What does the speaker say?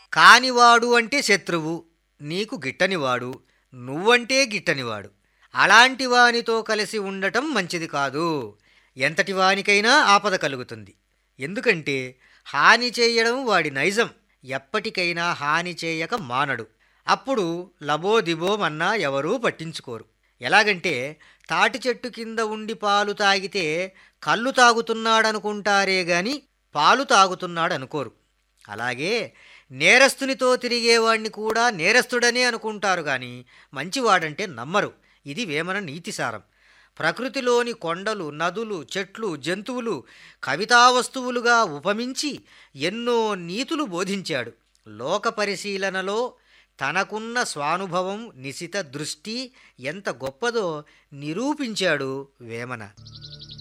కానివాడు అంటే శత్రువు నీకు గిట్టనివాడు నువ్వంటే గిట్టనివాడు అలాంటి వానితో కలిసి ఉండటం మంచిది కాదు ఎంతటి వానికైనా ఆపద కలుగుతుంది ఎందుకంటే హాని చేయడం వాడి నైజం ఎప్పటికైనా హాని చేయక మానడు అప్పుడు లబోదిబోమన్నా ఎవరూ పట్టించుకోరు ఎలాగంటే తాటి చెట్టు కింద ఉండి పాలు తాగితే కళ్ళు తాగుతున్నాడనుకుంటారే గాని పాలు తాగుతున్నాడనుకోరు అలాగే నేరస్తునితో తిరిగేవాణ్ణి కూడా నేరస్తుడనే అనుకుంటారు గాని మంచివాడంటే నమ్మరు ఇది వేమన నీతిసారం ప్రకృతిలోని కొండలు నదులు చెట్లు జంతువులు కవితా వస్తువులుగా ఉపమించి ఎన్నో నీతులు బోధించాడు లోక పరిశీలనలో తనకున్న స్వానుభవం నిశిత దృష్టి ఎంత గొప్పదో నిరూపించాడు వేమన